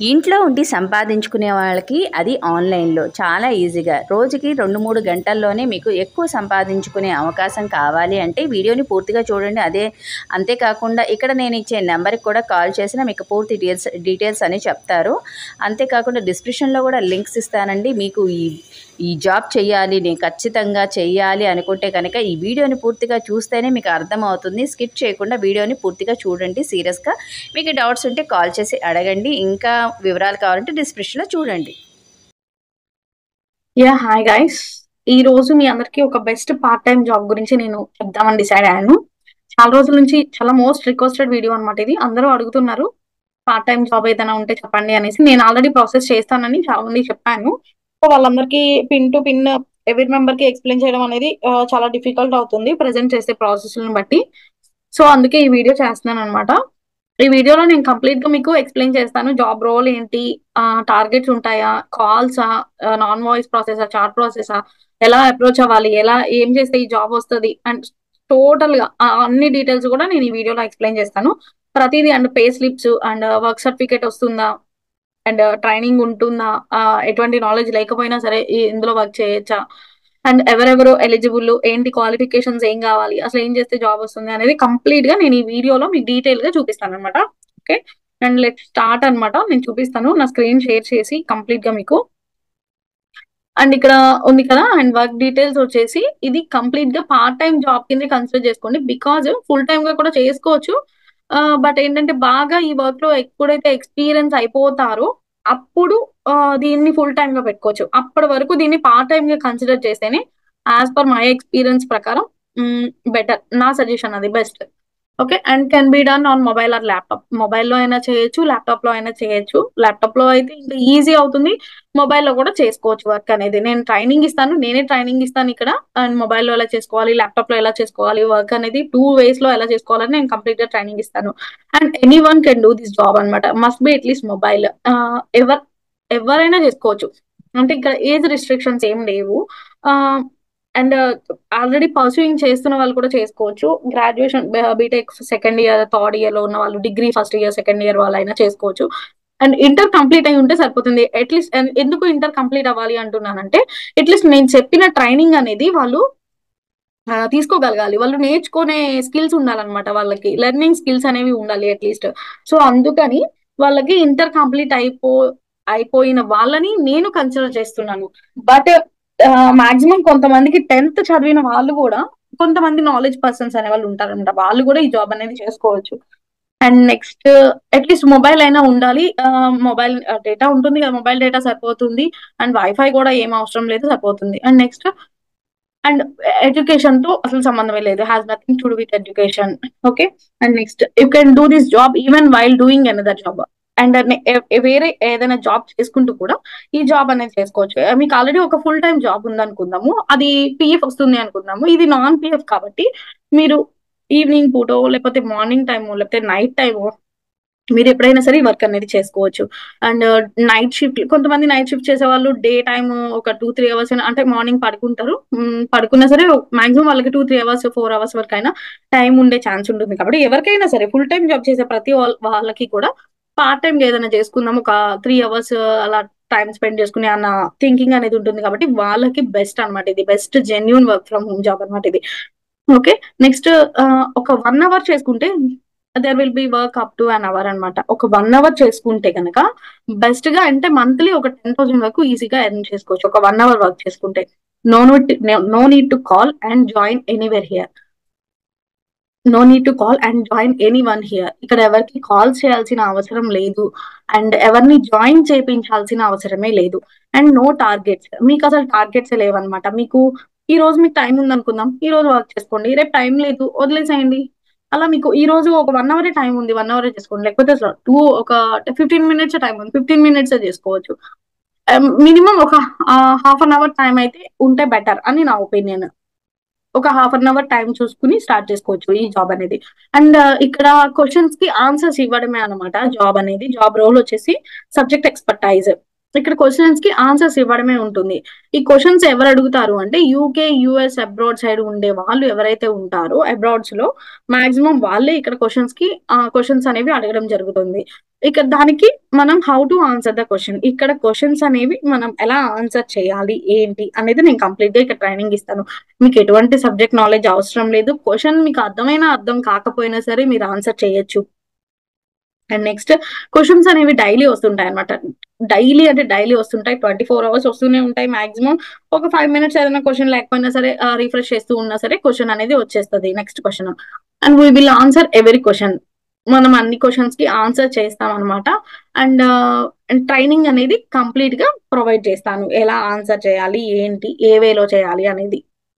ఇంట్లో ఉండి సంపాదించుకునే వాళ్ళకి అది ఆన్లైన్లో చాలా ఈజీగా రోజుకి రెండు మూడు గంటల్లోనే మీకు ఎక్కువ సంపాదించుకునే అవకాశం కావాలి అంటే వీడియోని పూర్తిగా చూడండి అదే అంతేకాకుండా ఇక్కడ నేను ఇచ్చే నెంబర్కి కూడా కాల్ చేసినా మీకు పూర్తి డీటెయిల్స్ డీటెయిల్స్ అని చెప్తారు అంతేకాకుండా డిస్క్రిప్షన్లో కూడా లింక్స్ ఇస్తానండి మీకు ఈ ఈ జాబ్ చేయాలి నేను ఖచ్చితంగా చేయాలి అనుకుంటే కనుక ఈ వీడియోని పూర్తిగా చూస్తేనే మీకు అర్థమవుతుంది స్కిప్ చేయకుండా వీడియోని పూర్తిగా చూడండి సీరియస్గా మీకు డౌట్స్ ఉంటే కాల్ చేసి అడగండి ఇంకా వివరాలు కావాలంటే డిస్క్రిప్షన్లో చూడండి యా హాయ్ గైస్ ఈ రోజు మీ అందరికి ఒక బెస్ట్ పార్ట్ టైం జాబ్ గురించి నేను చెప్దామని డిసైడ్ అయ్యాను చాలా రోజుల నుంచి చాలా మోస్ట్ రిక్వెస్టెడ్ వీడియో అనమాట ఇది అందరూ అడుగుతున్నారు పార్ట్ టైం జాబ్ ఏదైనా ఉంటే చెప్పండి అనేసి నేను ఆల్రెడీ ప్రాసెస్ చేస్తానని చాలా మంది చెప్పాను సో వాళ్ళందరికీ పిన్ టు పిన్ ఎవరి మెంబర్ కి ఎక్స్ప్లెయిన్ చేయడం అనేది ఆ, చాలా డిఫికల్ట్ అవుతుంది ప్రెజెంట్ చేసే ప్రాసెస్ బట్టి సో అందుకే ఈ వీడియో చేస్తున్నాను అనమాట ఈ వీడియోలో నేను కంప్లీట్ గా మీకు ఎక్స్ప్లెయిన్ చేస్తాను జాబ్ రోల్ ఏంటి టార్గెట్స్ ఉంటాయా కాల్సా నాన్ వాయిస్ ప్రాసెసా చార్ట్ ప్రాసెసా ఎలా అప్రోచ్ అవ్వాలి ఎలా ఏం చేస్తే ఈ జాబ్ వస్తుంది అండ్ టోటల్ గా ఆ అన్ని డీటెయిల్స్ కూడా నేను ఈ వీడియోలో ఎక్స్ప్లెయిన్ చేస్తాను ప్రతిదీ and pay slips and work certificate వస్తుందా అండ్ ట్రైనింగ్ ఉంటుందా ఆ, ఎటువంటి నాలెడ్జ్ లేకపోయినా సరే ఈ- ఇందులో వర్క్ చేయొచ్చా అండ్ ఎవరెవరు ఎలిజిబుల్ ఏంటి క్వాలిఫికేషన్స్ ఏం కావాలి అసలు ఏం చేస్తే జాబ్ వస్తుంది అనేది కంప్లీట్ గా నేను ఈ వీడియోలో మీకు డీటెయిల్ గా చూపిస్తాను అనమాట ఓకే అండ్ లెట్ స్టార్ట్ అన్నమాట నేను చూపిస్తాను నా స్క్రీన్ షేర్ చేసి కంప్లీట్ గా మీకు అండ్ ఇక్కడ ఉంది కదా అండ్ వర్క్ డీటెయిల్స్ వచ్చేసి ఇది కంప్లీట్ గా పార్ట్ టైం జాబ్ కింద కన్సిడర్ చేసుకోండి బికాజ్ ఫుల్ టైం గా కూడా చేసుకోవచ్చు బట్ ఏంటంటే బాగా ఈ వర్క్ లో ఎప్పుడైతే ఎక్స్పీరియన్స్ అయిపోతారో అప్పుడు ఆ, దీన్ని ఫుల్ టైం గా పెట్టుకోవచ్చు అప్పటి వరకు దీన్ని పార్ట్ టైం గా కన్సిడర్ చేస్తేనే యాజ్ పర్ మై ఎక్స్పీరియన్స్ ప్రకారం బెటర్ నా సజెషన్ అది best okay and can be done on mobile or laptop మొబైల్లో అయినా చేయొచ్చు ల్యాప్టాప్ లో అయినా చేయొచ్చు ల్యాప్టాప్ లో అయితే ఇంకా ఈజీ అవుతుంది మొబైల్లో కూడా చేసుకోవచ్చు వర్క్ అనేది నేను ట్రైనింగ్ ఇస్తాను నేనే ట్రైనింగ్ ఇస్తాను ఇక్కడ అండ్ మొబైల్లో ఎలా చేసుకోవాలి ల్యాప్టాప్ లో ఎలా చేసుకోవాలి వర్క్ అనేది టూ వేస్ లో ఎలా చేసుకోవాలని నేను కంప్లీట్ గా ట్రైనింగ్ ఇస్తాను and anyone can do this job అనమాట మస్ట్ బి అట్లీస్ట్ మొబైల్ ఎవర్ ఎవరైనా చేసుకోవచ్చు అంటే ఇక్కడ ఏజ్ రిస్ట్రిక్షన్స్ ఏం లేవు అండ్ ఆల్రెడీ పర్సూయింగ్ చేస్తున్న వాళ్ళు కూడా చేసుకోవచ్చు graduation BTech second year third year లో ఉన్న వాళ్ళు degree first year second year వాళ్ళైనా చేసుకోవచ్చు అండ్ ఇంటర్ కంప్లీట్ అయి ఉంటే సరిపోతుంది అట్లీస్ట్ ఎందుకు ఇంటర్ కంప్లీట్ అవ్వాలి అంటున్నానంటే అట్లీస్ట్ నేను చెప్పిన ట్రైనింగ్ అనేది వాళ్ళు ఆ, తీసుకోగలగాలి వాళ్ళు నేర్చుకునే స్కిల్స్ ఉండాలన్నమాట వాళ్ళకి లెర్నింగ్ స్కిల్స్ అనేవి ఉండాలి అట్లీస్ట్ సో అందుకని వాళ్ళకి ఇంటర్ కంప్లీట్ అయిపో అయిపోయిన వాళ్ళని నేను కన్సిడర్ చేస్తున్నాను బట్ మాక్సిమం కొంతమందికి టెన్త్ చదివిన వాళ్ళు కూడా కొంతమంది నాలెడ్జ్ పర్సన్స్ అనే వాళ్ళు ఉంటారన్నమాట వాళ్ళు కూడా ఈ జాబ్ అనేది చేసుకోవచ్చు అండ్ నెక్స్ట్ అట్లీస్ట్ మొబైల్ అయినా ఉండాలి మొబైల్ డేటా ఉంటుంది కదా మొబైల్ డేటా సరిపోతుంది అండ్ వైఫై కూడా ఏం అవసరం లేదు సరిపోతుంది అండ్ నెక్స్ట్ అండ్ ఎడ్యుకేషన్ తో అసలు సంబంధమే లేదు has nothing to do with education okay and next you can do this job even while doing another job and వేరే ఏదైనా జాబ్ చేసుకుంటూ కూడా ఈ జాబ్ అనేది చేసుకోవచ్చు Uh, మీకు ఆల్రెడీ ఒక ఫుల్ టైం జాబ్ ఉంది అనుకుందాము అది పిఎఫ్ వస్తుంది అనుకుందాము ఇది నాన్ పిఎఫ్ కాబట్టి మీరు ఈవినింగ్ పూటో లేకపోతే మార్నింగ్ టైమో లేకపోతే నైట్ టైమో మీరు ఎప్పుడైనా సరే ఈ వర్క్ అనేది చేసుకోవచ్చు అండ్ నైట్ షిఫ్ట్ కొంతమంది నైట్ షిఫ్ట్ చేసే వాళ్ళు డే టైమ్ ఒక టూ త్రీ అవర్స్ అంటే మార్నింగ్ పడుకుంటారు మ్, పడుకున్నా సరే మాక్సిమం వాళ్ళకి two three hours four hours వరకు అయినా టైం ఉండే ఛాన్స్ ఉంటుంది కాబట్టి ఎవరికైనా సరే ఫుల్ టైం జాబ్ చేసే ప్రతి వాళ్ళ- వాళ్ళకి కూడా పార్ట్ టైం ఏదైనా చేసుకుందాం ఒక త్రీ అవర్స్ అలా టైం స్పెండ్ చేసుకునే అన్న థింకింగ్ అనేది ఉంటుంది కాబట్టి వాళ్ళకి బెస్ట్ అన్నమాట ఇది best genuine work from home job అన్నమాట ఇది ఓకే నెక్స్ట్ ఒక వన్ అవర్ చేసుకుంటే there will be work up to an hour అన్నమాట ఒక వన్ అవర్ చేసుకుంటే కనుక బెస్ట్ గా అంటే మంత్లీ ఒక టెన్ థౌసండ్ వరకు ఈజీగా ఎర్న్ చేసుకోవచ్చు ఒక వన్ అవర్ వర్క్ చేసుకుంటే no no need to call and join anywhere here no need to call and join anyone here ఇక్కడ ఎవరికి కాల్ చేయాల్సిన అవసరం లేదు అండ్ ఎవరిని జాయిన్ చేయించాల్సిన అవసరమే లేదు అండ్ నో టార్గెట్స్ మీకు అసలు టార్గెట్స్ లేవన్నమాట మీకు ఈ రోజు మీకు టైం ఉంది అనుకుందాం ఈ రోజు వర్క్ చేసుకోండి రేపు టైం లేదు వదిలేసేయండి అలా మీకు ఈ రోజు ఒక వన్ అవరే టైం ఉంది వన్ అవరే చేసుకోండి లేకపోతే అసలు టూ ఒక ఫిఫ్టీన్ మినిట్స్ టైం ఉంది ఫిఫ్టీన్ మినిట్స్ చేసుకోవచ్చు మినిమం ఒక హాఫ్ అన్ అవర్ టైం అయితే ఉంటే బెటర్ అని నా ఒపీనియన్ ఒక హాఫ్ అన్ అవర్ టైం చూసుకుని స్టార్ట్ చేసుకోవచ్చు ఈ జాబ్ అనేది అండ్ ఇక్కడ క్వశ్చన్స్ కి ఆన్సర్స్ ఇవ్వడమే అన్నమాట జాబ్ అనేది జాబ్ రోల్ వచ్చేసి సబ్జెక్ట్ ఎక్స్పర్టైజ్ ఇక్కడ క్వశ్చన్స్ కి ఆన్సర్స్ ఇవ్వడమే ఉంటుంది ఈ క్వశ్చన్స్ ఎవరు అడుగుతారు అంటే యూకే యుఎస్ అబ్రాడ్ సైడ్ ఉండే వాళ్ళు ఎవరైతే ఉంటారో అబ్రాడ్స్ లో మాక్సిమం వాళ్ళే ఇక్కడ క్వశ్చన్స్ కి క్వశ్చన్స్ అనేవి అడగడం జరుగుతుంది ఇక్కడ దానికి మనం how to answer the question ఇక్కడ క్వశ్చన్స్ అనేవి మనం ఎలా ఆన్సర్ చేయాలి ఏంటి అనేది నేను కంప్లీట్ గా ఇక్కడ ట్రైనింగ్ ఇస్తాను మీకు ఎటువంటి సబ్జెక్ట్ నాలెడ్జ్ అవసరం లేదు క్వశ్చన్ మీకు అర్థమైనా అర్థం కాకపోయినా సరే మీరు ఆన్సర్ చేయొచ్చు అండ్ నెక్స్ట్ క్వశ్చన్స్ అనేవి డైలీ వస్తుంటాయి అనమాట డైలీ అంటే డైలీ వస్తుంటాయి ట్వంటీ ఫోర్ అవర్స్ వస్తూనే ఉంటాయి మాక్సిమం ఒక ఫైవ్ మినిట్స్ ఏదైనా క్వశ్చన్ లేకపోయినా సరే రిఫ్రెష్ చేస్తూ ఉన్నా సరే క్వశ్చన్ అనేది వచ్చేస్తుంది next question and we will answer every question మనం అన్ని క్వశ్చన్స్ కి ఆన్సర్ చేస్తాం అనమాట అండ్ ట్రైనింగ్ అనేది కంప్లీట్ గా ప్రొవైడ్ చేస్తాను ఎలా ఆన్సర్ చేయాలి ఏంటి ఏ వేలో చేయాలి అనేది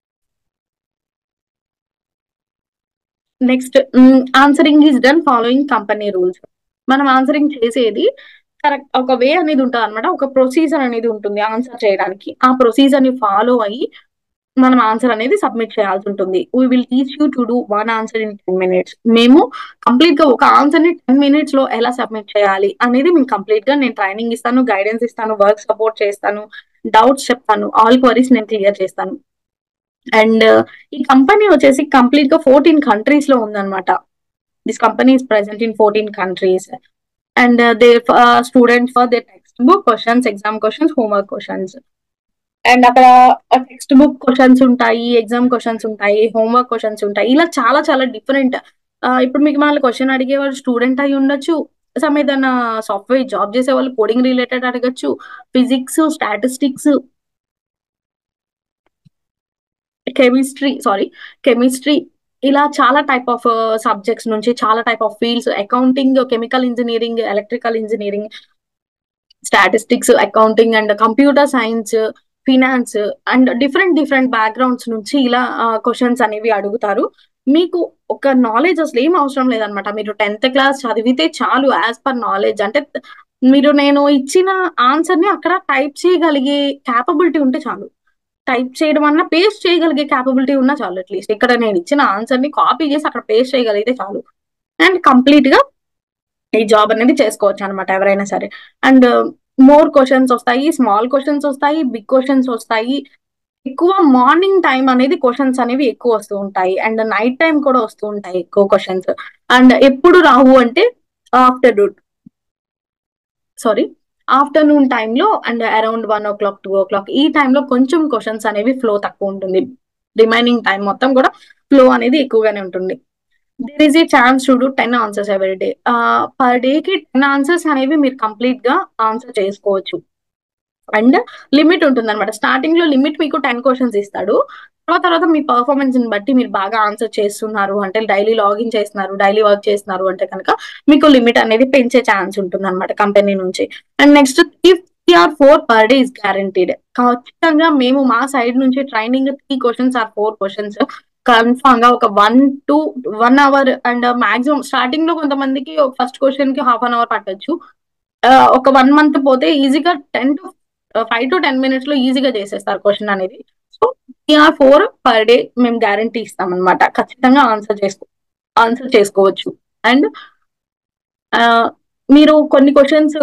next answering is done following company rules మనం ఆన్సరింగ్ చేసేది కరెక్ట్ ఒక వే అనేది ఉంటుంది అనమాట ఒక ప్రొసీజర్ అనేది ఉంటుంది ఆన్సర్ చేయడానికి ఆ ప్రొసీజర్ ని ఫాలో అయ్యి మనం ఆన్సర్ అనేది సబ్మిట్ చేయాల్సి ఉంటుంది we will teach you to do one answer in ten minutes మేము కంప్లీట్ గా ఒక ఆన్సర్ ని టెన్ మినిట్స్ లో ఎలా సబ్మిట్ చేయాలి అనేది మేము కంప్లీట్ గా నేను ట్రైనింగ్ ఇస్తాను గైడెన్స్ ఇస్తాను వర్క్ సపోర్ట్ చేస్తాను డౌట్స్ చెప్తాను ఆల్ క్వరీస్ నేను క్లియర్ చేస్తాను అండ్ ఈ కంపెనీ వచ్చేసి కంప్లీట్ గా ఫోర్టీన్ కంట్రీస్ లో ఉందన్నమాట this company is present in fourteen countries and they students for they textbook questions exam questions homework questions and అక్కడ టెక్స్ట్ బుక్ క్వశ్చన్స్ ఉంటాయి exam questions ఉంటాయి homework questions ఉంటాయి ఇలా చాలా చాలా డిఫరెంట్ ఇప్పుడు మీకు మళ్ళీ క్వశ్చన్ అడిగే వాళ్ళు స్టూడెంట్ అయి ఉండొచ్చు సమ్ ఏదైనా సాఫ్ట్వేర్ జాబ్ చేసే వాళ్ళు కోడింగ్ రిలేటెడ్ అడగచ్చు physics statistics chemistry sorry chemistry ఇలా చాలా టైప్ ఆఫ్ సబ్జెక్ట్స్ నుంచి చాలా type of fields accounting chemical engineering electrical engineering statistics accounting and computer science finance and different different backgrounds నుంచి ఇలా క్వశ్చన్స్ అనేవి అడుగుతారు మీకు ఒక నాలెడ్జ్ అసలు ఏం అవసరం లేదనమాట మీరు టెన్త్ క్లాస్ చదివితే చాలు యాజ్ పర్ నాలెడ్జ్ అంటే మీరు నేను ఇచ్చిన ఆన్సర్ ని అక్కడ టైప్ చేయగలిగే క్యాపబిలిటీ ఉంటే చాలు టైప్ చేయడం అన్నా పేస్ట్ చేయగలిగే క్యాపబిలిటీ ఉన్నా చాలు అట్లీస్ట్ ఇక్కడ నేను ఇచ్చిన ఆన్సర్ ని కాపీ చేసి అక్కడ పేస్ట్ చేయగలిగితే చాలు అండ్ కంప్లీట్ గా ఈ జాబ్ అనేది చేసుకోవచ్చు అనమాట ఎవరైనా సరే అండ్ మోర్ క్వశ్చన్స్ వస్తాయి స్మాల్ క్వశ్చన్స్ వస్తాయి బిగ్ క్వశ్చన్స్ వస్తాయి ఎక్కువ మార్నింగ్ టైం అనేది క్వశ్చన్స్ అనేవి ఎక్కువ వస్తూ ఉంటాయి అండ్ నైట్ టైం కూడా వస్తూ ఉంటాయి ఎక్కువ క్వశ్చన్స్ అండ్ ఎప్పుడు రావు అంటే ఆఫ్టర్నూన్ సారీ ఆఫ్టర్నూన్ టైంలో and around one o'clock two o'clock ఈ టైంలో కొంచెం క్వశ్చన్స్ అనేవి ఫ్లో తక్కువ ఉంటుంది రిమైనింగ్ టైం మొత్తం కూడా ఫ్లో అనేది ఎక్కువగానే ఉంటుంది there is a chance to do ten answers every day per day కి టెన్ ఆన్సర్స్ అనేవి మీరు కంప్లీట్ గా ఆన్సర్ చేసుకోవచ్చు అండ్ లిమిట్ ఉంటుంది అనమాట స్టార్టింగ్ లో లిమిట్ మీకు టెన్ క్వశ్చన్స్ ఇస్తాడు తర్వాత తర్వాత మీ పర్ఫార్మెన్స్ ని బట్టి మీరు బాగా ఆన్సర్ చేస్తున్నారు అంటే డైలీ లాగిన్ చేస్తున్నారు డైలీ వర్క్ చేస్తున్నారు అంటే కనుక మీకు లిమిట్ అనేది పెంచే ఛాన్స్ ఉంటుంది అనమాట కంపెనీ నుంచి and next three or four per day is guaranteed ఖచ్చితంగా మేము మా సైడ్ నుంచి training three questions or four questions confirm గా ఒక one to one hour and maximum starting లో కొంతమందికి ఫస్ట్ క్వశ్చన్ కి హాఫ్ అన్ అవర్ పట్టొచ్చు ఒక వన్ మంత్ పోతే ఈజీగా ten to five to ten minutes లో ఈజీగా చేసేస్తారు క్వశ్చన్ అనేది so three or four per day మేము గ్యారంటీ ఇస్తాం అనమాట ఖచ్చితంగా ఆన్సర్ చేసుకో ఆన్సర్ చేసుకోవచ్చు అండ్ మీరు కొన్ని క్వశ్చన్స్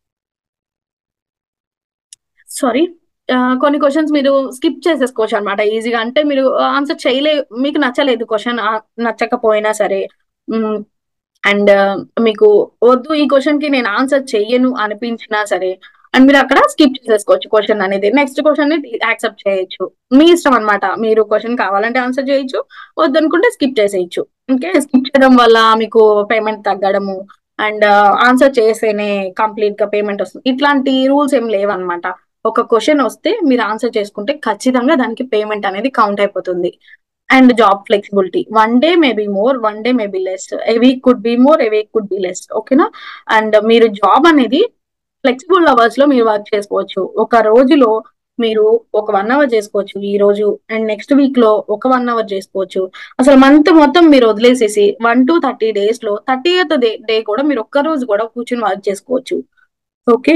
సారీ కొన్ని క్వశ్చన్స్ మీరు స్కిప్ చేసేసుకోవచ్చు అనమాట ఈజీగా అంటే మీరు ఆన్సర్ చేయలే మీకు నచ్చలేదు క్వశ్చన్ నచ్చకపోయినా సరే అండ్ మీకు వద్దు ఈ క్వశ్చన్ కి నేను ఆన్సర్ చెయ్యను అనిపించినా సరే అండ్ మీరు అక్కడ స్కిప్ చేసేసుకోవచ్చు క్వశ్చన్ అనేది నెక్స్ట్ క్వశ్చన్ ని యాక్సెప్ట్ చేయొచ్చు మీ ఇష్టం అనమాట మీరు క్వశ్చన్ కావాలంటే ఆన్సర్ చేయొచ్చు వద్దనుకుంటే స్కిప్ చేసేయచ్చు ఓకే స్కిప్ చేయడం వల్ల మీకు పేమెంట్ తగ్గడము అండ్ ఆన్సర్ చేస్తేనే కంప్లీట్ గా పేమెంట్ వస్తుంది ఇట్లాంటి రూల్స్ ఏం లేవన్నమాట ఒక క్వశ్చన్ వస్తే మీరు ఆన్సర్ చేసుకుంటే ఖచ్చితంగా దానికి పేమెంట్ అనేది కౌంట్ అయిపోతుంది and job flexibility one day may be more one day may be less a week could be more a week could be less ఓకేనా అండ్ మీరు జాబ్ అనేది ఫ్లెక్సిబుల్ అవర్స్ లో మీరు వర్క్ చేసుకోవచ్చు ఒక రోజులో మీరు ఒక వన్ అవర్ చేసుకోవచ్చు ఈ రోజు అండ్ నెక్స్ట్ వీక్ లో ఒక వన్ అవర్ చేసుకోవచ్చు అసలు మంత్ మొత్తం మీరు వదిలేసేసి వన్ టు థర్టీ డేస్ లో థర్టీ ఎయిత్ డే డే కూడా మీరు ఒక్క రోజు కూడా కూర్చొని వర్క్ చేసుకోవచ్చు ఓకే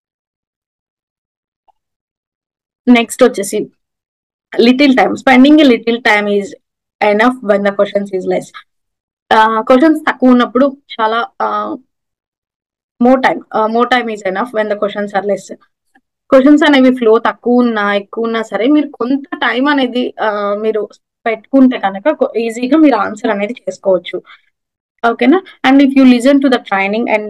నెక్స్ట్ వచ్చేసి little time spending little time is enough when the questions is less questions తక్కువ ఉన్నప్పుడు చాలా more time more time is enough when the questions are less questions అనేవి ఫ్లో తక్కువ ఉన్నా ఎక్కువ ఉన్నా సరే మీరు కొంత టైం అనేది ఆ, మీరు పెట్టుకుంటే కనుక ఈజీగా మీరు ఆన్సర్ అనేది చేసుకోవచ్చు ఓకేనా and if you listen to the training and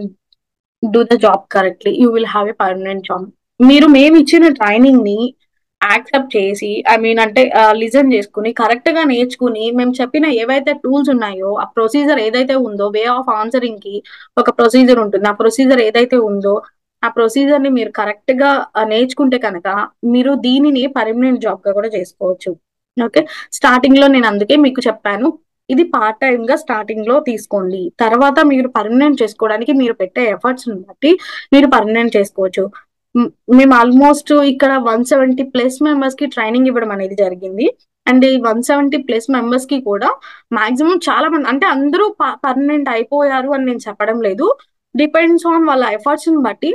do the job correctly you will have a permanent job మీరు మేము ఇచ్చిన ట్రైనింగ్ ని యాక్సెప్ట్ చేసి ఐ మీన్ అంటే లిజన్ చేసుకుని కరెక్ట్ గా నేర్చుకుని మేము చెప్పిన ఏవైతే టూల్స్ ఉన్నాయో ఆ ప్రొసీజర్ ఏదైతే ఉందో వే ఆఫ్ ఆన్సరింగ్ కి ఒక ప్రొసీజర్ ఉంటుంది ఆ ప్రొసీజర్ ఏదైతే ఉందో ఆ ప్రొసీజర్ ని మీరు కరెక్ట్ గా ఆ, నేర్చుకుంటే కనుక మీరు దీనిని పర్మనెంట్ జాబ్ గా కూడా చేసుకోవచ్చు ఓకే స్టార్టింగ్ లో నేను అందుకే మీకు చెప్పాను ఇది పార్ట్ టైం గా స్టార్టింగ్ లో తీసుకోండి తర్వాత మీరు పర్మనెంట్ చేసుకోవడానికి మీరు పెట్టే ఎఫర్ట్స్ బట్టి మీరు పర్మనెంట్ చేసుకోవచ్చు మ్, మేము ఆల్మోస్ట్ ఇక్కడ వన్ సెవెంటీ ప్లస్ మెంబర్స్ కి ట్రైనింగ్ ఇవ్వడం అనేది జరిగింది అండ్ ఈ వన్ సెవెంటీ ప్లస్ మెంబర్స్ కి కూడా మాక్సిమం చాలా మంది అంటే అందరూ పర్మనెంట్ అయిపోయారు అని నేను చెప్పడం లేదు డిపెండ్స్ ఆన్ వాళ్ళ ఎఫర్ట్స్ ని బట్టి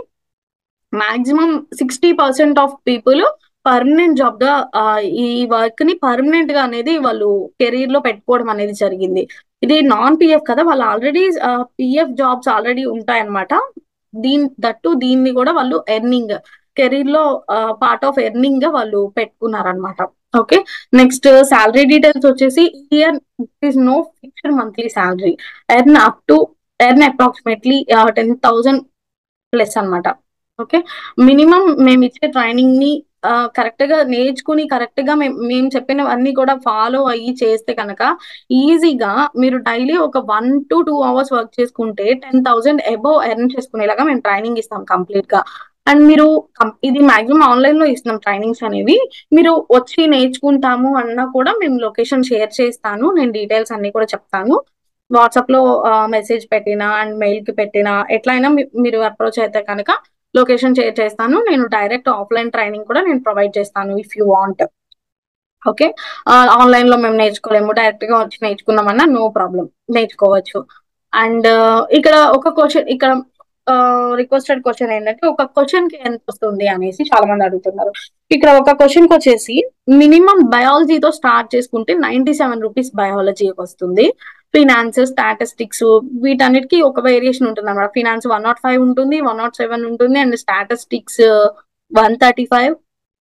maximum sixty percent of people permanent job గా ఆ, ఈ వర్క్ ని పర్మనెంట్ గా అనేది వాళ్ళు కెరీర్ లో పెట్టుకోవడం అనేది జరిగింది ఇది నాన్ పిఎఫ్ కదా వాళ్ళు ఆల్రెడీ పిఎఫ్ జాబ్స్ ఆల్రెడీ ఉంటాయన్నమాట దీని దట్టు దీన్ని కూడా వాళ్ళు ఎర్నింగ్ కెరీర్ లో పార్ట్ ఆఫ్ ఎర్నింగ్ గా వాళ్ళు పెట్టుకున్నారనమాట ఓకే నెక్స్ట్ శాలరీ డీటెయిల్స్ వచ్చేసి year is no fixed monthly salary earn up to earn approximately ten thousand plus అన్నమాట ఓకే మినిమం మేము ఇచ్చే ట్రైనింగ్ ని కరెక్ట్ గా నేర్చుకుని కరెక్ట్ గా మేము మేము చెప్పినవన్నీ కూడా ఫాలో అయ్యి చేస్తే కనుక ఈజీగా మీరు డైలీ ఒక one to two hours work చేసుకుంటే టెన్ థౌసండ్ అబోవ్ ఎర్న్ చేసుకునేలాగా మేము ట్రైనింగ్ ఇస్తాం కంప్లీట్ గా అండ్ మీరు కం- ఇది మాక్సిమం ఆన్లైన్ లో ఇస్తున్నాం ట్రైనింగ్స్ అనేవి మీరు వచ్చి నేర్చుకుంటాము అన్నా కూడా మేము లొకేషన్ షేర్ చేస్తాను నేను డీటెయిల్స్ అన్ని కూడా చెప్తాను వాట్సాప్ లో మెసేజ్ పెట్టినా అండ్ మెయిల్ కి పెట్టినా ఎట్లయినా మీ- మీరు అప్రోచ్ అయితే కనుక లొకేషన్ షేర్ చేస్తాను నేను డైరెక్ట్ ఆఫ్లైన్ ట్రైనింగ్ కూడా నేను ప్రొవైడ్ చేస్తాను if you want okay online లో మేము నేర్చుకోలేము డైరెక్ట్ గా వచ్చి నేర్చుకున్నామన్నా నో ప్రాబ్లం నేర్చుకోవచ్చు అండ్ ఇక్కడ ఒక క్వశ్చన్ ఇక్కడ రిక్వెస్టెడ్ క్వశ్చన్ ఏంటంటే ఒక క్వశ్చన్ కి ఎంత వస్తుంది అనేసి చాలా మంది అడుగుతున్నారు ఇక్కడ ఒక క్వశ్చన్ కి వచ్చేసి మినిమం బయాలజీతో స్టార్ట్ చేసుకుంటే నైన్టీ సెవెన్ రూపీస్ బయాలజీ వస్తుంది ఫినాన్స్ స్టాటిస్టిక్స్ వీటన్నిటికీ ఒక వేరియేషన్ ఉంటుంది అన్నమాట ఫినాన్స్ వన్ నాట్ ఫైవ్ ఉంటుంది వన్ నాట్ సెవెన్ ఉంటుంది and statistics one thirty five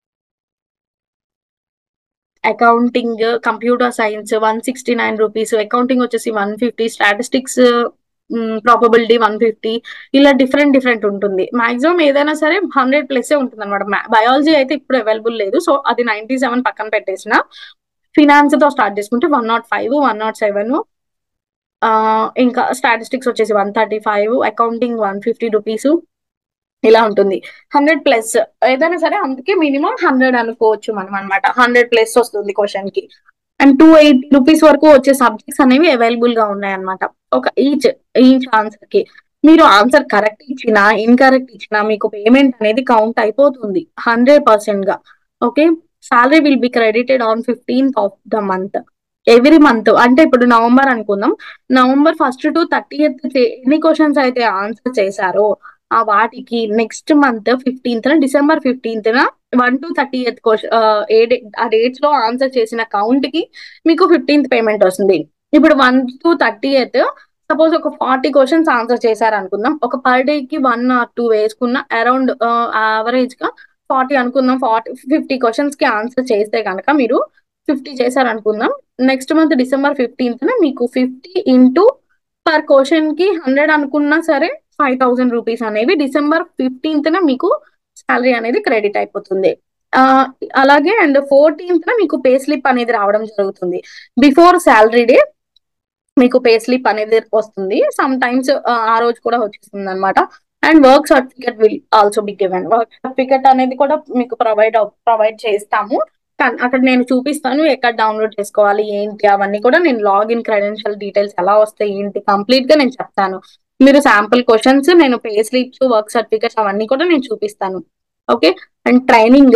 accounting computer science one sixty nine rupees accounting వచ్చేసి one fifty statistics probability one fifty ఇలా different different ఉంటుంది maximum ఏదైనా సరే హండ్రెడ్ ప్లస్ ఉంటుంది అనమాట biology అయితే ఇప్పుడు అవైలబుల్ లేదు సో అది నైన్టీ సెవెన్ పక్కన పెట్టేసిన ఫినాన్స్ తో స్టార్ట్ చేసుకుంటే one nought five one nought seven ఇంకా స్టాటిస్టిక్స్ వచ్చేసి one thirty five accounting one fifty rupees ఇలా ఉంటుంది హండ్రెడ్ ప్లస్ ఏదైనా సరే అందుకే మినిమం హండ్రెడ్ అనుకోవచ్చు మనం అనమాట హండ్రెడ్ ప్లస్ వస్తుంది క్వశ్చన్ కి అండ్ టూ ఎయిటీ రూపీస్ వరకు వచ్చే సబ్జెక్ట్స్ అనేవి అవైలబుల్ గా ఉన్నాయి అనమాట ఒక ఈచ్ ఈచ్ ఆన్సర్ కి మీరు ఆన్సర్ కరెక్ట్ ఇచ్చినా ఇన్కరెక్ట్ ఇచ్చినా మీకు పేమెంట్ అనేది కౌంట్ అయిపోతుంది హండ్రెడ్ పర్సెంట్ గా okay salary will be credited on fifteenth of the month every month అంటే ఇప్పుడు నవంబర్ అనుకుందాం నవంబర్ ఫస్ట్ టు థర్టీ ఎన్ని క్వశ్చన్స్ అయితే ఆన్సర్ చేశారో ఆ వాటికి next month fifteenth December fifteenth one to thirty eighth a day- ఆ డేట్స్ లో ఆన్సర్ చేసిన కౌంట్ కి మీకు ఫిఫ్టీన్త్ పేమెంట్ వస్తుంది ఇప్పుడు one to thirty eighth suppose ఒక ఫార్టీ క్వశ్చన్స్ ఆన్సర్ చేశారు అనుకుందాం ఒక పర్ డే కి వన్ ఆర్ టూ వేసుకున్న అరౌండ్ యావరేజ్ గా ఫార్టీ అనుకుందాం ఫార్టీ ఫిఫ్టీ క్వశ్చన్స్ కి ఆన్సర్ చేస్తే కనుక మీరు ఫిఫ్టీ చేశారు అనుకుందాం నెక్స్ట్ మంత్ డిసెంబర్ ఫిఫ్టీన్త్ మీకు ఫిఫ్టీ ఇంటూ పర్ క్వశ్చన్ కి హండ్రెడ్ అనుకున్నా సరే ఫైవ్ థౌసండ్ రూపీస్ అనేవి డిసెంబర్ ఫిఫ్టీన్త్ మీకు శాలరీ అనేది క్రెడిట్ అయిపోతుంది ఆ, అలాగే అండ్ ఫోర్టీన్త్ మీకు పే స్లిప్ అనేది రావడం జరుగుతుంది బిఫోర్ శాలరీ డే మీకు పే స్లిప్ అనేది వస్తుంది సమ్ టైమ్స్ ఆ రోజు కూడా వచ్చేస్తుంది అనమాట and work certificate will also be given work certificate అనేది కూడా మీకు ప్రొవైడ్ ప్రొవైడ్ చేస్తాము కానీ అక్కడ నేను చూపిస్తాను ఎక్కడ డౌన్లోడ్ చేసుకోవాలి ఏంటి అవన్నీ కూడా నేను లాగిన్ క్రెడెన్షియల్ డీటెయిల్స్ ఎలా వస్తాయి ఏంటి కంప్లీట్ గా నేను చెప్తాను మీరు శాంపుల్ క్వశ్చన్స్ నేను పే స్లిప్స్ వర్క్ సర్టిఫికెట్స్ అవన్నీ కూడా నేను చూపిస్తాను okay and training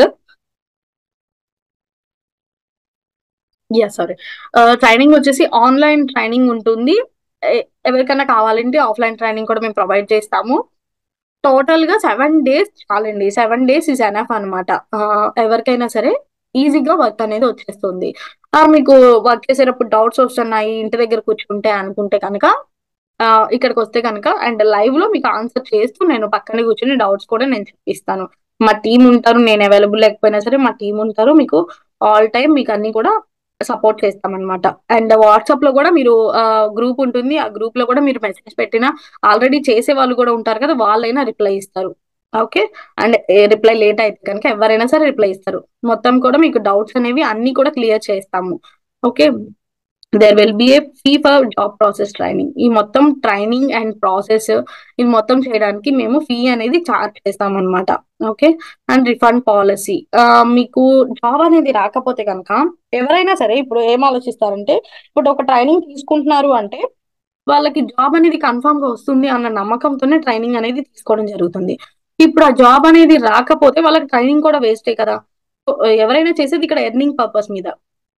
yeah sorry training వచ్చేసి ఆన్లైన్ ట్రైనింగ్ ఉంటుంది ఎ- ఎవరికైనా కావాలంటే ఆఫ్లైన్ ట్రైనింగ్ కూడా మేము ప్రొవైడ్ చేస్తాము టోటల్ గా సెవెన్ డేస్ చాలండి సెవెన్ డేస్ ఇస్ ఎనఫ్ అనమాట ఎవరికైనా సరే ఈజీగా వర్క్ అనేది వచ్చేస్తుంది ఆ, మీకు వర్క్ చేసేటప్పుడు డౌట్స్ వస్తున్నాయి ఇంటి దగ్గర కూర్చుంటే అనుకుంటే కనుక ఆ, ఇక్కడికి వస్తే కనుక అండ్ లైవ్ లో మీకు ఆన్సర్ చేస్తూ నేను పక్కనే కూర్చొని డౌట్స్ కూడా నేను చెప్పిస్తాను మా టీం ఉంటారు నేను అవైలబుల్ లేకపోయినా సరే మా టీం ఉంటారు మీకు ఆల్ టైం మీకు అన్ని కూడా సపోర్ట్ చేస్తాం అనమాట అండ్ వాట్సాప్ లో కూడా మీరు గ్రూప్ ఉంటుంది ఆ గ్రూప్ లో కూడా మీరు మెసేజ్ పెట్టినా ఆల్రెడీ చేసే వాళ్ళు కూడా ఉంటారు కదా వాళ్ళైనా రిప్లై ఇస్తారు ఓకే అండ్ రిప్లై లేట్ అయితే కనుక ఎవరైనా సరే రిప్లై ఇస్తారు మొత్తం కూడా మీకు డౌట్స్ అనేవి అన్ని కూడా క్లియర్ చేస్తాము okay there will be a fee for job process training ఈ మొత్తం ట్రైనింగ్ అండ్ ప్రాసెస్ ఇది మొత్తం చేయడానికి మేము ఫీ అనేది చార్జ్ చేస్తాం అనమాట ఓకే అండ్ రిఫండ్ పాలసీ మీకు జాబ్ అనేది రాకపోతే కనుక ఎవరైనా సరే ఇప్పుడు ఏం ఆలోచిస్తారంటే ఇప్పుడు ఒక ట్రైనింగ్ తీసుకుంటున్నారు అంటే వాళ్ళకి జాబ్ అనేది కన్ఫర్మ్ గా వస్తుంది అన్న నమ్మకంతోనే ట్రైనింగ్ అనేది తీసుకోవడం జరుగుతుంది ఇప్పుడు ఆ జాబ్ అనేది రాకపోతే వాళ్ళకి ట్రైనింగ్ కూడా వేస్టే కదా సో, ఎవరైనా చేసేది ఇక్కడ ఎర్నింగ్ పర్పస్ మీద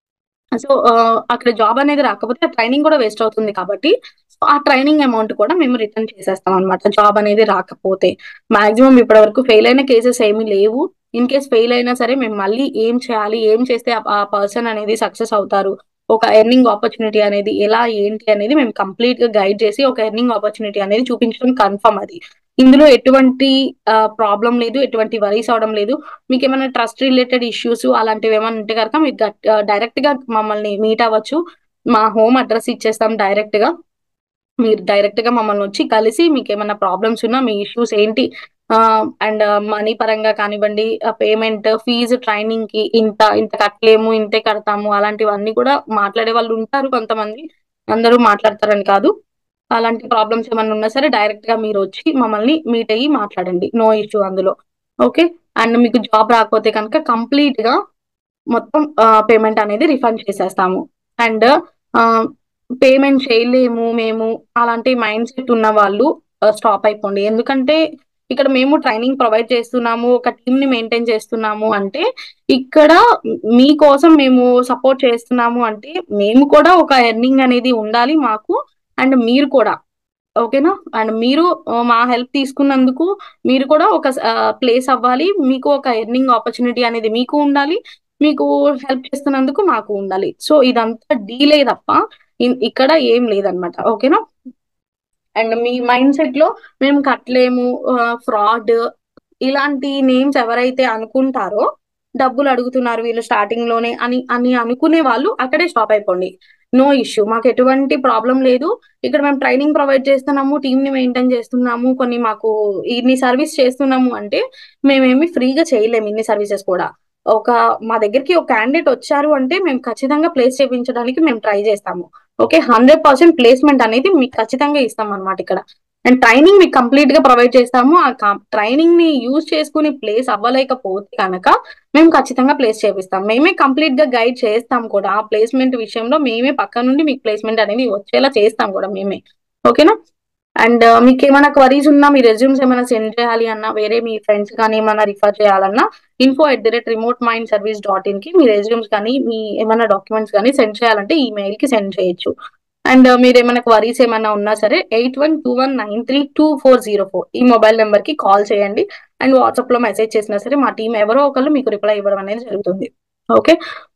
సో అక్కడ జాబ్ అనేది రాకపోతే ఆ ట్రైనింగ్ కూడా వేస్ట్ అవుతుంది కాబట్టి సో ఆ ట్రైనింగ్ అమౌంట్ కూడా మేము రిటర్న్ చేసేస్తాం అనమాట జాబ్ అనేది రాకపోతే మాక్సిమం ఇప్పటి వరకు ఫెయిల్ అయిన కేసెస్ ఏమీ లేవు ఇన్ కేస్ ఫెయిల్ అయినా సరే మేము మళ్ళీ ఏం చేయాలి ఏం చేస్తే ఆ- ఆ పర్సన్ అనేది సక్సెస్ అవుతారు ఒక ఎర్నింగ్ ఆపర్చునిటీ అనేది ఎలా ఏంటి అనేది మేము కంప్లీట్ గా గైడ్ చేసి ఒక ఎర్నింగ్ ఆపర్చునిటీ అనేది చూపించడం కన్ఫర్మ్ అది ఇందులో ఎటువంటి ప్రాబ్లం లేదు ఎటువంటి వరీస్ అవడం లేదు మీకు ఏమైనా ట్రస్ట్ రిలేటెడ్ ఇష్యూస్ అలాంటివి ఏమైనా ఉంటే కనుక మీరు డైరెక్ట్ గా మమ్మల్ని మీట్ అవ్వచ్చు మా హోమ్ అడ్రస్ ఇచ్చేస్తాం డైరెక్ట్ గా మీరు డైరెక్ట్ గా మమ్మల్ని వచ్చి కలిసి మీకు ఏమైనా ప్రాబ్లమ్స్ ఉన్నా మీ ఇష్యూస్ ఏంటి అండ్ మనీ పరంగా కానివ్వండి పేమెంట్ ఫీజు ట్రైనింగ్ కి ఇంత ఇంత కట్టలేము ఇంతే కడతాము అలాంటివన్నీ కూడా మాట్లాడే వాళ్ళు ఉంటారు కొంతమంది అందరూ మాట్లాడతారని కాదు అలాంటి ప్రాబ్లమ్స్ ఏమైనా ఉన్నా సరే డైరెక్ట్ గా మీరు వచ్చి మమ్మల్ని మీట్ అయ్యి మాట్లాడండి నో ఇష్యూ అందులో ఓకే అండ్ మీకు జాబ్ రాకపోతే కనుక కంప్లీట్ గా మొత్తం పేమెంట్ అనేది రిఫండ్ చేసేస్తాము అండ్ పేమెంట్ చేయలేము మేము అలాంటి మైండ్ సెట్ ఉన్న వాళ్ళు స్టాప్ అయిపోండి ఎందుకంటే ఇక్కడ మేము ట్రైనింగ్ ప్రొవైడ్ చేస్తున్నాము ఒక టీమ్ ని మెయింటైన్ చేస్తున్నాము అంటే ఇక్కడ మీకోసం మేము సపోర్ట్ చేస్తున్నాము అంటే మేము కూడా ఒక ఎర్నింగ్ అనేది ఉండాలి మాకు అండ్ మీరు కూడా ఓకేనా అండ్ మీరు ఆ, మా హెల్ప్ తీసుకున్నందుకు మీరు కూడా ఒక ప్లేస్ అవ్వాలి మీకు ఒక ఎర్నింగ్ ఆపర్చునిటీ అనేది మీకు ఉండాలి మీకు హెల్ప్ చేస్తున్నందుకు మాకు ఉండాలి సో ఇదంతా డీలే తప్ప ఇన్- ఇక్కడ ఏం లేదనమాట ఓకేనా అండ్ మీ మైండ్ సెట్ లో మేము కట్టలేము ఫ్రాడ్ ఇలాంటి నేమ్స్ ఎవరైతే అనుకుంటారో డబ్బులు అడుగుతున్నారు వీళ్ళు స్టార్టింగ్ లోనే అని అని అనుకునే వాళ్ళు అక్కడే స్టాప్ అయిపోండి నో ఇష్యూ మాకు ఎటువంటి ప్రాబ్లం లేదు ఇక్కడ మేము ట్రైనింగ్ ప్రొవైడ్ చేస్తున్నాము టీమ్ ని మెయింటైన్ చేస్తున్నాము కొన్ని మాకు ఇన్ని సర్వీస్ చేస్తున్నాము అంటే మేమేమి ఫ్రీగా చేయలేము ఇన్ని సర్వీసెస్ కూడా ఒక మా దగ్గరికి ఒక క్యాండిడేట్ వచ్చారు అంటే మేము ఖచ్చితంగా ప్లేస్ చేయించడానికి మేము ట్రై చేస్తాము ఓకే హండ్రెడ్ పర్సెంట్ ప్లేస్మెంట్ అనేది మీకు ఖచ్చితంగా ఇస్తాం అనమాట ఇక్కడ అండ్ ట్రైనింగ్ మీకు కంప్లీట్ గా ప్రొవైడ్ చేస్తాము ఆ ట్రైనింగ్ ని యూజ్ చేసుకుని ప్లేస్ అవ్వలేకపోతే కనుక మేము ఖచ్చితంగా ప్లేస్ చేపిస్తాం మేమే కంప్లీట్ గా గైడ్ చేస్తాం కూడా ఆ ప్లేస్మెంట్ విషయంలో మేమే పక్క నుండి మీకు ప్లేస్మెంట్ అనేది వచ్చేలా చేస్తాం కూడా మేమే ఓకేనా అండ్ మీకు ఏమైనా క్వరీస్ ఉన్నా మీ రెజ్యూమ్స్ ఏమైనా సెండ్ చేయాలి అన్నా వేరే మీ ఫ్రెండ్స్ కానీ ఏమైనా రిఫర్ చేయాలన్నా info at the rate remote mind service dot in కి మీ రెజ్యూమ్స్ కానీ మీ ఏమైనా డాక్యుమెంట్స్ కానీ సెండ్ చేయాలంటే ఈమెయిల్ కి సెండ్ చేయొచ్చు అండ్ మీరు ఏమైనా క్వరీస్ ఏమైనా ఉన్నా సరే eight one two one nine three two four zero four ఈ మొబైల్ నెంబర్ కి కాల్ చేయండి అండ్ వాట్సాప్ లో మెసేజ్ చేసినా సరే మా టీం ఎవరో ఒకళ్ళు మీకు రిప్లై ఇవ్వడం అనేది జరుగుతుంది ఓకే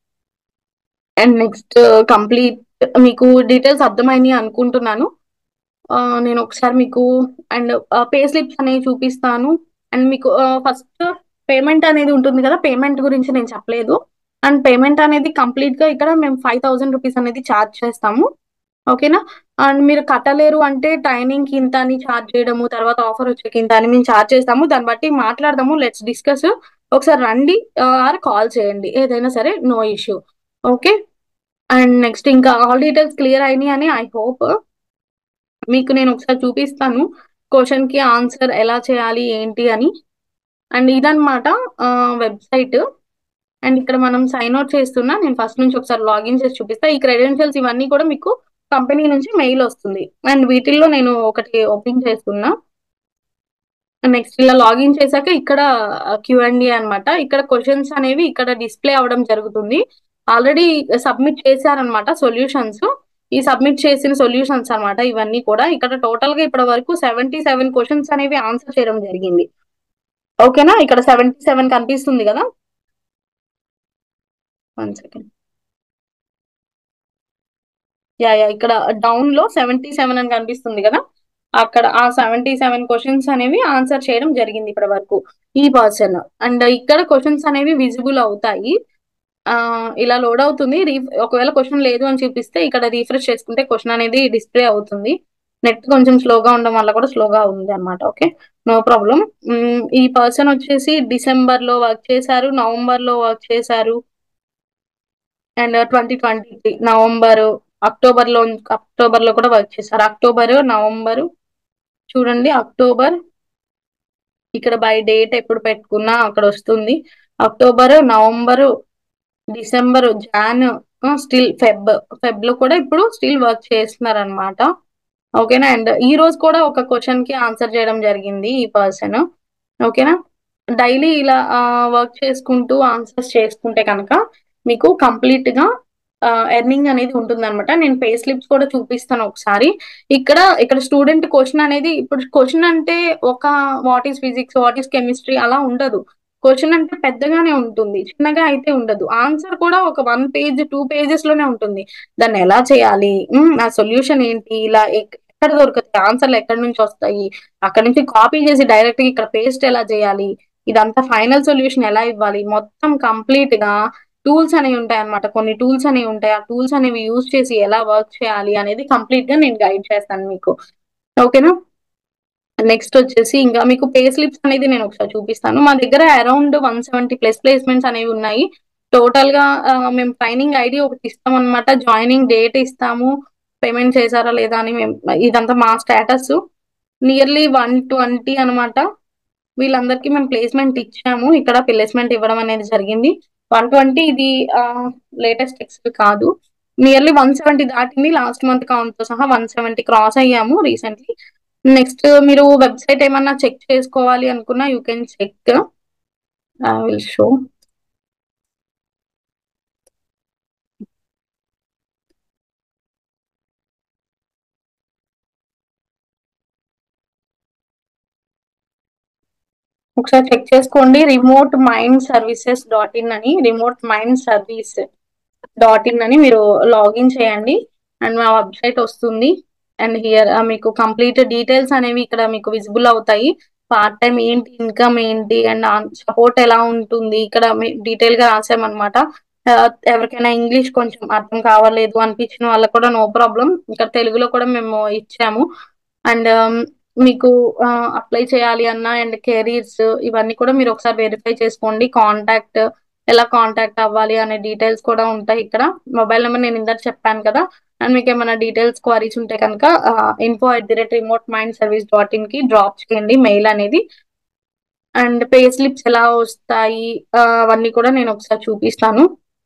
అండ్ నెక్స్ట్ కంప్లీట్ మీకు డీటెయిల్స్ అర్థమైనాయి అనుకుంటున్నాను ఆ, నేను ఒకసారి మీకు అండ్ పే స్లిప్స్ అనేవి చూపిస్తాను అండ్ మీకు ఫస్ట్ పేమెంట్ అనేది ఉంటుంది కదా పేమెంట్ గురించి నేను చెప్పలేదు అండ్ పేమెంట్ అనేది కంప్లీట్ గా ఇక్కడ మేము ఫైవ్ థౌసండ్ రూపీస్ అనేది ఛార్జ్ చేస్తాము ఓకేనా అండ్ మీరు కట్టలేరు అంటే ట్రైనింగ్ కి ఇంత అని ఛార్జ్ చేయడము తర్వాత ఆఫర్ వచ్చేకి ఇంత అని మేము ఛార్జ్ చేస్తాము దాన్ని బట్టి మాట్లాడదాము లెట్స్ డిస్కస్ ఒకసారి రండి ఆర్ కాల్ చేయండి ఏదైనా సరే no issue okay and next ఇంకా ఆల్ డీటెయిల్స్ క్లియర్ అయినాయి అని ఐ హోప్ మీకు నేను ఒకసారి చూపిస్తాను క్వశ్చన్ కి ఆన్సర్ ఎలా చేయాలి ఏంటి అని అండ్ ఇదన్నమాట వెబ్సైట్ అండ్ ఇక్కడ మనం సైన్ అవుట్ చేస్తున్నా నేను ఫస్ట్ నుంచి ఒకసారి లాగిన్ చేసి చూపిస్తా ఈ క్రెడెన్షియల్స్ ఇవన్నీ కూడా మీకు కంపెనీ నుంచి మెయిల్ వస్తుంది అండ్ వీటిల్లో నేను ఒకటి ఓపెన్ చేస్తున్నా నెక్స్ట్ ఇలా లాగిన్ చేశాక ఇక్కడ క్యూ అండ్ అనమాట ఇక్కడ క్వశ్చన్స్ అనేవి ఇక్కడ డిస్ప్లే అవడం జరుగుతుంది ఆల్రెడీ సబ్మిట్ చేశారనమాట సొల్యూషన్స్ ఈ సబ్మిట్ చేసిన సొల్యూషన్స్ అన్నమాట ఇవన్నీ కూడా ఇక్కడ టోటల్ గా ఇప్పటి వరకు సెవెంటీ సెవెన్ క్వశ్చన్స్ అనేవి ఆన్సర్ చేయడం జరిగింది ఓకేనా ఇక్కడ సెవెంటీ సెవెన్ కనిపిస్తుంది కదా వన్ సెకండ్ యా యా ఇక్కడ డౌన్ లో సెవెంటీ సెవెన్ అని కనిపిస్తుంది కదా అక్కడ ఆ సెవెంటీ సెవెన్ క్వశ్చన్స్ అనేవి ఆన్సర్ చేయడం జరిగింది ఇప్పటి వరకు ఈ పర్సన్ అండ్ ఇక్కడ క్వశ్చన్స్ అనేవి విజిబుల్ అవుతాయి ఆ ఇలా లోడ్ అవుతుంది రీ- ఒకవేళ క్వశ్చన్ లేదు అని చూపిస్తే ఇక్కడ రీఫ్రెష్ చేసుకుంటే క్వశ్చన్ అనేది డిస్ప్లే అవుతుంది నెట్ కొంచెం స్లోగా ఉండడం వల్ల కూడా స్లోగా ఉంది అనమాట ఓకే నో ప్రాబ్లం ఈ పర్సన్ వచ్చేసి డిసెంబర్ లో వర్క్ చేశారు నవంబర్ లో వర్క్ చేశారు and twenty twenty three November October లో అక్టోబర్ లో కూడా వర్క్ చేశారు అక్టోబర్ నవంబర్ చూడండి అక్టోబర్ ఇక్కడ బై డేట్ ఎప్పుడు పెట్టుకున్నా అక్కడ వస్తుంది October November December Jan still Feb Feb లో కూడా ఇప్పుడు స్టిల్ వర్క్ చేస్తున్నారు అనమాట ఓకేనా అండ్ ఈ రోజు కూడా ఒక క్వశ్చన్ కి ఆన్సర్ చేయడం జరిగింది ఈ పర్సన్ ఓకేనా డైలీ ఇలా వర్క్ చేసుకుంటూ ఆన్సర్స్ చేసుకుంటే కనుక మీకు కంప్లీట్ గా ఎర్నింగ్ అనేది ఉంటుంది అనమాట నేను పే స్లిప్స్ కూడా చూపిస్తాను ఒకసారి ఇక్కడ ఇక్కడ స్టూడెంట్ క్వశ్చన్ అనేది ఇప్పుడు క్వశ్చన్ అంటే ఒక what is physics what is chemistry అలా ఉండదు క్వశ్చన్ అంటే పెద్దగానే ఉంటుంది చిన్నగా అయితే ఉండదు ఆన్సర్ కూడా ఒక వన్ పేజ్ టూ పేజెస్ లోనే ఉంటుంది దాన్ని ఎలా చేయాలి ఉమ్, నా సొల్యూషన్ ఏంటి ఇలా ఎక్- ఎక్కడ దొరుకుతాయి ఆన్సర్లు ఎక్కడి నుంచి వస్తాయి అక్కడ నుంచి కాపీ చేసి డైరెక్ట్ గా ఇక్కడ పేస్ట్ ఎలా చేయాలి ఇదంతా ఫైనల్ సొల్యూషన్ ఎలా ఇవ్వాలి మొత్తం కంప్లీట్ గా టూల్స్ అనేవి ఉంటాయి అన్నమాట కొన్ని టూల్స్ అనేవి ఉంటాయి ఆ టూల్స్ అనేవి యూజ్ చేసి ఎలా వర్క్ చేయాలి అనేది కంప్లీట్ గా నేను గైడ్ చేస్తాను మీకు ఓకేనా నెక్స్ట్ వచ్చేసి ఇంకా మీకు పే స్లిప్స్ అనేది నేను ఒకసారి చూపిస్తాను మా దగ్గర around one seventy plus placements అనేవి ఉన్నాయి టోటల్ గా ఆ, మేము ట్రైనింగ్ ఐడి ఒకటి ఇస్తాం అనమాట జాయినింగ్ డేట్ ఇస్తాము పేమెంట్ చేశారా లేదా అని మేము ఇదంతా మా స్టేటస్ నియర్లీ వన్ ట్వంటీ అనమాట వీళ్ళందరికీ మేము ప్లేస్మెంట్ ఇచ్చాము ఇక్కడ ప్లేస్మెంట్ ఇవ్వడం అనేది జరిగింది వన్ ట్వంటీ ఇది లేటెస్ట్ ఎక్సెల్ కాదు నియర్లీ వన్ సెవెంటీ దాటింది లాస్ట్ మంత్ కౌంట్ తో సహా వన్ సెవెంటీ క్రాస్ అయ్యాము రీసెంట్లీ నెక్స్ట్ మీరు వెబ్సైట్ ఏమన్నా చెక్ చేసుకోవాలి అనుకున్నా you can check I will show ఒకసారి చెక్ చేసుకోండి remote mind services dot in అని remote mind service dot in అని మీరు లాగిన్ చేయండి అండ్ మా వెబ్సైట్ వస్తుంది అండ్ హియర్ మీకు కంప్లీట్ డీటెయిల్స్ అనేవి ఇక్కడ మీకు విజిబుల్ అవుతాయి పార్ట్ టైం ఏంటి ఇన్కమ్ ఏంటి అండ్ సపోర్ట్ ఎలా ఉంటుంది ఇక్కడ డీటెయిల్ గా రాసామన్నమాట ఆ, ఎవరికైనా ఇంగ్లీష్ కొంచెం అర్థం కావలేదు అనిపించిన వాళ్ళకి కూడా నో ప్రాబ్లం ఇక్కడ తెలుగులో కూడా మేము ఇచ్చాము అండ్ మీకు అప్లై చేయాలి అన్న అండ్ కెరీర్స్ ఇవన్నీ కూడా మీరు ఒకసారి వెరిఫై చేసుకోండి కాంటాక్ట్ ఎలా కాంటాక్ట్ అవ్వాలి అనే డీటెయిల్స్ కూడా ఉంటాయి ఇక్కడ మొబైల్ నెంబర్ నేను ఇందాక చెప్పాను కదా అండ్ మీకు ఏమైనా డీటెయిల్స్ క్వరీస్ ఉంటే కనుక info at the rate remote mind service dot in కి డ్రాప్ చేయండి మెయిల్ అనేది అండ్ పే స్లిప్స్ ఎలా వస్తాయి ఆ, అవన్నీ కూడా నేను ఒకసారి చూపిస్తాను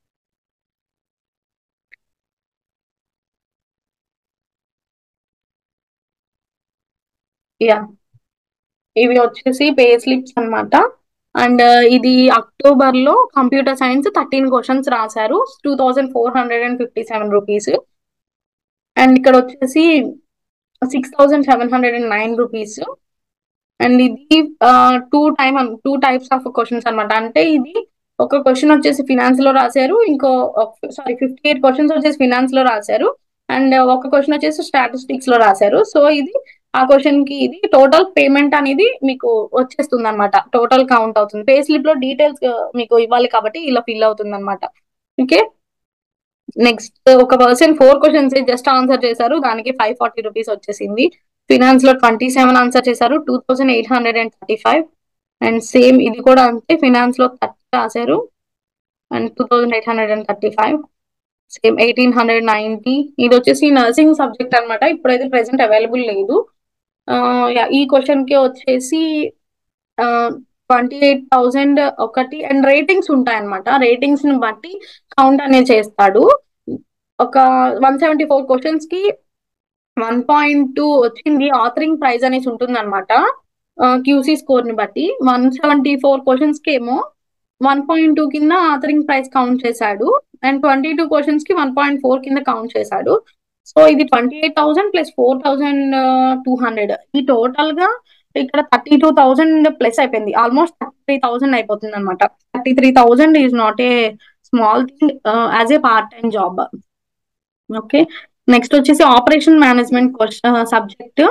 యా ఇవి వచ్చేసి పే స్లిప్స్ అన్నమాట అండ్ ఇది అక్టోబర్ లో కంప్యూటర్ సైన్స్ థర్టీన్ క్వశ్చన్స్ రాశారు two thousand four hundred and fifty seven rupees and ఇక్కడ వచ్చేసి six thousand seven hundred and nine rupees and ఇది two time two types of questions అన్నమాట అంటే ఇది ఒక క్వశ్చన్ వచ్చేసి ఫినాన్స్ లో రాశారు ఇంకో సారీ ఫిఫ్టీ ఎయిట్ క్వశ్చన్స్ వచ్చేసి ఫినాన్స్ లో రాశారు అండ్ ఒక క్వశ్చన్ వచ్చేసి స్టాటిస్టిక్స్ లో రాశారు సో ఇది ఆ క్వశ్చన్ కి ఇది టోటల్ పేమెంట్ అనేది మీకు వచ్చేస్తుంది అనమాట టోటల్ కౌంట్ అవుతుంది పే స్లిప్ లో డీటెయిల్స్ మీకు ఇవ్వాలి కాబట్టి ఇలా ఫిల్ అవుతుంది అనమాట ఓకే నెక్స్ట్ ఒక person four questions just answer చేశారు దానికి ఫైవ్ ఫార్టీ రూపీస్ వచ్చేసింది ఫినాన్స్ లో ట్వంటీ సెవెన్ ఆన్సర్ చేశారు two thousand eight hundred and thirty five and same ఇది కూడా అంతే ఫినాన్స్ లో థర్టీ రాశారు and two thousand eight hundred and thirty five same eighteen hundred ninety ఇది వచ్చేసి నర్సింగ్ సబ్జెక్ట్ అనమాట ఇప్పుడైతే ప్రెసెంట్ అవైలబుల్ లేదు ఆ, యా- ఈ క్వశ్చన్ కి వచ్చేసి ట్వంటీ ఎయిట్ థౌసండ్ ఒకటి అండ్ రేటింగ్స్ ఉంటాయి అనమాట రేటింగ్స్ ని బట్టి కౌంట్ అనేది చేస్తాడు ఒక వన్ సెవెంటీ ఫోర్ క్వశ్చన్స్ కి వన్ పాయింట్ టూ వచ్చింది ఆథరింగ్ ప్రైజ్ అనేసి ఉంటుంది అనమాట క్యూసీ స్కోర్ ని బట్టి వన్ సెవెంటీ ఫోర్ క్వశ్చన్స్ కి ఏమో వన్ పాయింట్ టూ కింద ఆథరింగ్ ప్రైస్ కౌంట్ చేశాడు అండ్ ట్వంటీ టూ క్వశ్చన్స్ కి వన్ పాయింట్ ఫోర్ కింద కౌంట్ చేశాడు సో ఇది twenty eight thousand plus four thousand two hundred ఈ టోటల్ గా ఇక్కడ థర్టీ టూ థౌసండ్ ప్లస్ అయిపోయింది ఆల్మోస్ట్ థర్టీ త్రీ థౌసండ్ అయిపోతుంది అనమాట thirty three thousand is not a small thing as a part time job okay next వచ్చేసి operation management subject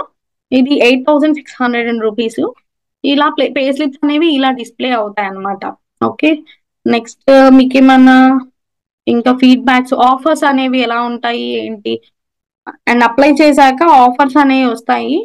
ఇది eight thousand six hundred and rupees ఇలా play pay slips అనేవి ఇలా display అవుతాయి అన్నమాట okay next మీకు ఏమన్నా ఇంకా ఫీడ్బ్యాక్స్ ఆఫర్స్ అనేవి ఎలా ఉంటాయి ఏంటి అండ్ అప్లై చేశాక ఆఫర్స్ అనేవి వస్తాయి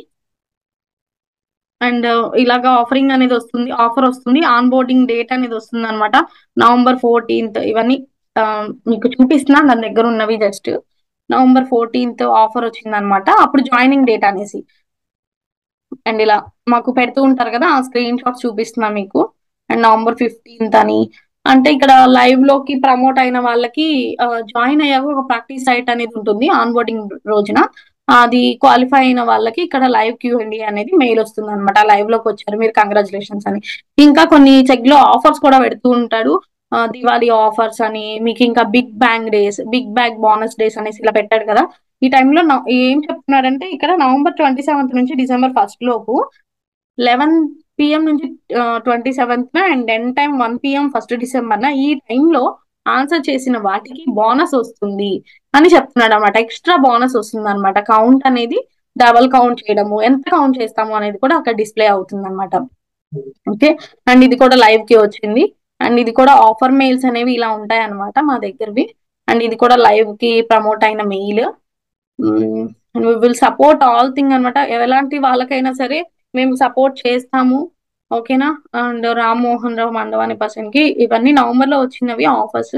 అండ్ ఇలాగ ఆఫరింగ్ అనేది వస్తుంది ఆఫర్ వస్తుంది ఆన్ బోర్డింగ్ డేట్ అనేది వస్తుంది అనమాట నవంబర్ ఫోర్టీన్త్ ఇవన్నీ ఆ, మీకు చూపిస్తున్నా నా దగ్గర ఉన్నవి జస్ట్ నవంబర్ ఫోర్టీన్త్ ఆఫర్ వచ్చింది అనమాట అప్పుడు జాయినింగ్ డేట్ అనేసి అండ్ ఇలా మాకు పెడుతూ ఉంటారు కదా ఆ స్క్రీన్ షాట్స్ చూపిస్తున్నా మీకు అండ్ నవంబర్ ఫిఫ్టీన్త్ అని అంటే ఇక్కడ లైవ్ లోకి ప్రమోట్ అయిన వాళ్ళకి జాయిన్ అయ్యాక ఒక ప్రాక్టీస్ సైట్ అనేది ఉంటుంది ఆన్ బోర్డింగ్ రోజున అది క్వాలిఫై అయిన వాళ్ళకి ఇక్కడ లైవ్ క్యూ అండి అనేది మెయిల్ వస్తుంది అనమాట లైవ్ లోకి వచ్చారు మీరు కంగ్రాచులేషన్స్ అని ఇంకా కొన్ని చెక్ లో ఆఫర్స్ కూడా పెడుతూ ఉంటాడు ఆ, దివాళీ ఆఫర్స్ అని మీకు ఇంకా big bang days big bang bonus days అనేసి ఇలా పెట్టాడు కదా ఈ టైంలో ఏం చెప్తున్నాడంటే ఇక్కడ నవంబర్ ట్వంటీ సెవెంత్ నుంచి డిసెంబర్ ఫస్ట్ లోపు లెవెన్ పిఎం నుంచి twenty seventh and end time one PM first December ఈ టైంలో ఆన్సర్ చేసిన వాటికి బోనస్ వస్తుంది అని చెప్తున్నాడు అనమాట ఎక్స్ట్రా బోనస్ వస్తుంది అనమాట కౌంట్ అనేది డబల్ కౌంట్ చేయడము ఎంత కౌంట్ చేస్తాము అనేది కూడా అక్కడ డిస్ప్లే అవుతుంది అనమాట ఓకే అండ్ ఇది కూడా లైవ్ కి వచ్చింది అండ్ ఇది కూడా ఆఫర్ మెయిల్స్ అనేవి ఇలా ఉంటాయి అనమాట మా దగ్గరవి అండ్ ఇది కూడా లైవ్ కి ప్రమోట్ అయిన mail we will support all thing అనమాట ఎలాంటి వాళ్ళకైనా సరే మేము సపోర్ట్ చేస్తాము ఓకేనా అండ్ రామ్మోహన్ రావు మండవాని పర్సన్ కి ఇవన్నీ నవంబర్ లో వచ్చినవి ఆఫర్స్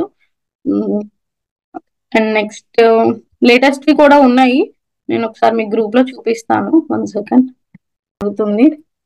అండ్ నెక్స్ట్ లేటెస్ట్ వి కూడా ఉన్నాయి నేను ఒకసారి మీ గ్రూప్ లో చూపిస్తాను వన్ సెకండ్ అవుతుంది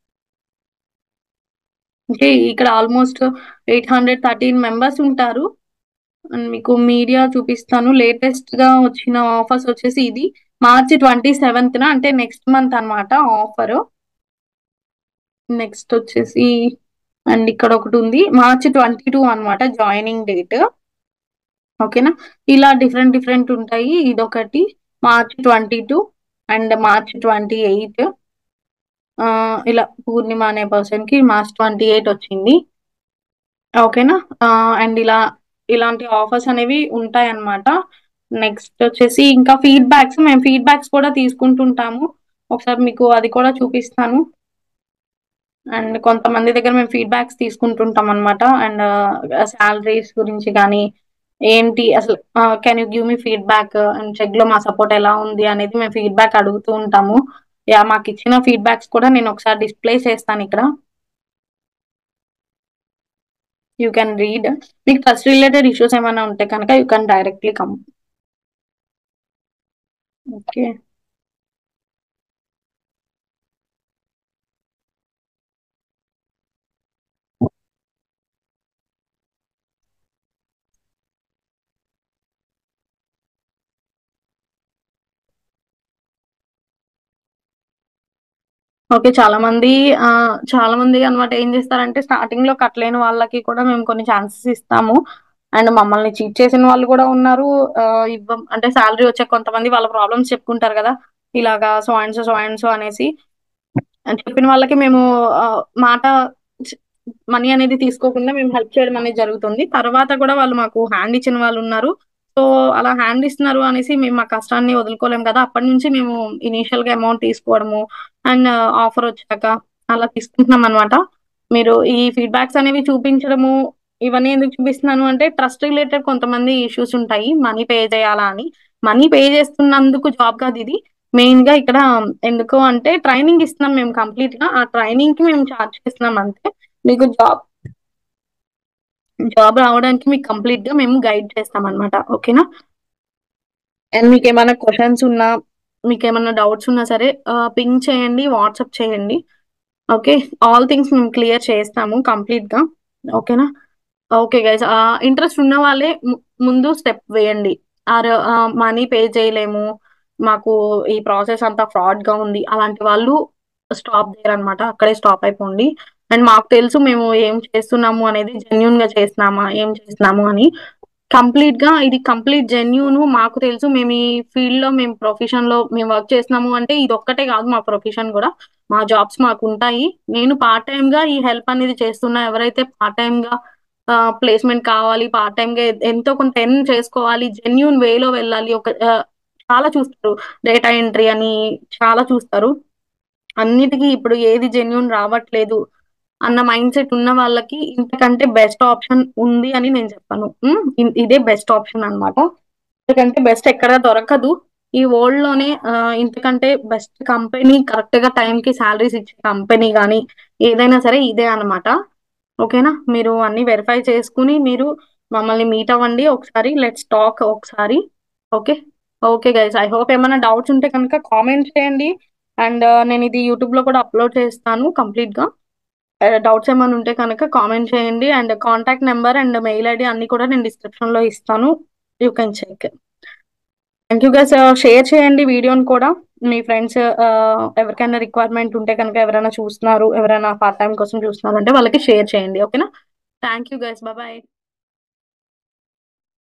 ఓకే ఇక్కడ almost eight hundred thirteen members ఉంటారు అండ్ మీకు మీడియా చూపిస్తాను లేటెస్ట్ గా వచ్చిన ఆఫర్స్ వచ్చేసి ఇది మార్చి ట్వంటీ సెవెంత్ అంటే నెక్స్ట్ మంత్ అన్నమాట ఆఫర్ నెక్స్ట్ వచ్చేసి అండ్ ఇక్కడ ఒకటి ఉంది మార్చి ట్వంటీ టూ అనమాట జాయినింగ్ డేట్ ఓకేనా ఇలా డిఫరెంట్ డిఫరెంట్ ఉంటాయి ఇదొకటి మార్చి ట్వంటీ టూ అండ్ మార్చి ట్వంటీ ఎయిట్ ఇలా పూర్ణిమ అనే పర్సన్ కి మార్చ్ ట్వంటీ ఎయిట్ వచ్చింది ఓకేనా అండ్ ఇలా ఇలాంటి ఆఫర్స్ అనేవి ఉంటాయి అన్నమాట నెక్స్ట్ వచ్చేసి ఇంకా ఫీడ్బ్యాక్స్ మేము ఫీడ్బ్యాక్స్ కూడా తీసుకుంటుంటాము ఒకసారి మీకు అది కూడా చూపిస్తాను అండ్ కొంతమంది దగ్గర మేము ఫీడ్బ్యాక్స్ తీసుకుంటుంటాం అనమాట అండ్ శాలరీస్ గురించి కానీ ఏంటి అసలు can you give me feedback and check లో మా సపోర్ట్ ఎలా ఉంది అనేది మేము ఫీడ్బ్యాక్ అడుగుతూ ఉంటాము యా మాకు ఇచ్చిన ఫీడ్బ్యాక్స్ కూడా నేను ఒకసారి డిస్ప్లే చేస్తాను ఇక్కడ యూ కెన్ రీడ్ మీకు ట్రస్ట్ రిలేటెడ్ ఇష్యూస్ ఏమైనా ఉంటే కనుక you can directly come okay okay చాలా మంది ఆ, చాలా మంది అన్నమాట ఏం చేస్తారంటే స్టార్టింగ్ లో కట్టలేని వాళ్ళకి కూడా మేము కొన్ని ఛాన్సెస్ ఇస్తాము అండ్ మమ్మల్ని చీట్ చేసిన వాళ్ళు కూడా ఉన్నారు ఆ, ఇవ్వం అంటే శాలరీ వచ్చే కొంతమంది వాళ్ళ ప్రాబ్లమ్స్ చెప్పుకుంటారు కదా ఇలాగా so and so so and so అనేసి అని చెప్పిన వాళ్ళకి మేము ఆ, మాట మనీ అనేది తీసుకోకుండా మేము హెల్ప్ చేయడం అనేది జరుగుతుంది తర్వాత కూడా వాళ్ళు మాకు హ్యాండ్ ఇచ్చిన వాళ్ళు ఉన్నారు సో అలా హ్యాండ్ ఇస్తున్నారు అనేసి మేము మా కష్టాన్ని వదులుకోలేము కదా అప్పటి నుంచి మేము ఇనీషియల్ గా అమౌంట్ తీసుకోవడము అండ్ ఆఫర్ వచ్చాక అలా తీసుకుంటున్నాం అనమాట మీరు ఈ ఫీడ్బ్యాక్స్ అనేవి చూపించడము ఇవన్నీ ఎందుకు చూపిస్తున్నాను అంటే ట్రస్ట్ రిలేటెడ్ కొంతమంది ఇష్యూస్ ఉంటాయి మనీ పే చేయాలా అని మనీ పే చేస్తున్నందుకు జాబ్ కాదు ఇది మెయిన్ గా ఇక్కడ ఎందుకు అంటే ట్రైనింగ్ ఇస్తున్నాం మేము కంప్లీట్ గా ఆ ట్రైనింగ్ కి మేము చార్జ్ చేస్తున్నాం అంతే మీకు జాబ్ జాబ్ రావడానికి మీకు కంప్లీట్ గా మేము గైడ్ చేస్తాం అనమాట ఓకేనా అండ్ మీకు ఏమైనా క్వశ్చన్స్ ఉన్నా మీకు ఏమైనా డౌట్స్ ఉన్నా సరే పింగ్ చేయండి వాట్సాప్ చేయండి ఓకే ఆల్ థింగ్స్ మేము క్లియర్ చేస్తాము కంప్లీట్ గా ఓకేనా ఓకే గైస్ ఇంట్రెస్ట్ ఉన్న వాళ్ళే ము- ముందు స్టెప్ వేయండి ఆర్ మనీ పే చేయలేము మాకు ఈ ప్రాసెస్ అంతా ఫ్రాడ్ గా ఉంది అలాంటి వాళ్ళు స్టాప్ అనమాట అక్కడే స్టాప్ అయిపోండి అండ్ మాకు తెలుసు మేము ఏం చేస్తున్నాము అనేది జెన్యున్ గా చేస్తున్నామా ఏం చేస్తున్నాము అని కంప్లీట్ గా ఇది కంప్లీట్ జెన్యున్ మాకు తెలుసు మేము ఈ ఫీల్డ్ లో మేము ప్రొఫెషన్ లో మేము వర్క్ చేస్తున్నాము అంటే ఇది ఒక్కటే కాదు మా ప్రొఫెషన్ కూడా మా జాబ్స్ మాకు ఉంటాయి నేను పార్ట్ టైం గా ఈ హెల్ప్ అనేది చేస్తున్నా ఎవరైతే పార్ట్ టైం గా ప్లేస్మెంట్ కావాలి పార్ట్ టైం గా ఎంతో కొంత ఎర్న్ చేసుకోవాలి జెన్యున్ వేలో వెళ్ళాలి ఒక ఆ, చాలా చూస్తారు డేటా ఎంట్రీ అని చాలా చూస్తారు అన్నిటికీ ఇప్పుడు ఏది జెన్యూన్ రావట్లేదు అన్న మైండ్ సెట్ ఉన్న వాళ్ళకి ఇంతకంటే బెస్ట్ ఆప్షన్ ఉంది అని నేను చెప్పాను ఉమ్, ఇ- ఇదే బెస్ట్ ఆప్షన్ అన్నమాట ఇంతకంటే బెస్ట్ ఎక్కడ దొరకదు ఈ వరల్డ్ లోనే ఆ, ఇంతకంటే బెస్ట్ కంపెనీ కరెక్ట్ గా టైం కి శాలరీస్ ఇచ్చే కంపెనీ కానీ ఏదైనా సరే ఇదే అన్నమాట ఓకేనా మీరు అన్ని వెరిఫై చేసుకుని మీరు మమ్మల్ని మీట్ అవ్వండి ఒకసారి లెట్స్ టాక్ ఒకసారి okay okay guys I hope ఏమైనా డౌట్స్ ఉంటే కనుక కామెంట్ చేయండి అండ్ నేను ఇది యూట్యూబ్ లో కూడా అప్లోడ్ చేస్తాను కంప్లీట్ గా డౌట్స్ ఏమైనా ఉంటే కనుక కామెంట్ చేయండి and contact number and mail ID అన్ని కూడా నేను డిస్క్రిప్షన్ లో ఇస్తాను you can check thank you guys share చేయండి వీడియోని కూడా మీ ఫ్రెండ్స్ ఎవరికైనా రిక్వైర్మెంట్ ఉంటే కనుక ఎవరైనా చూస్తున్నారు ఎవరైనా పార్ట్ టైం కోసం చూస్తున్నారు అంటే వాళ్ళకి షేర్ చేయండి ఓకేనా థ్యాంక్ యూ గైస్ బాయ్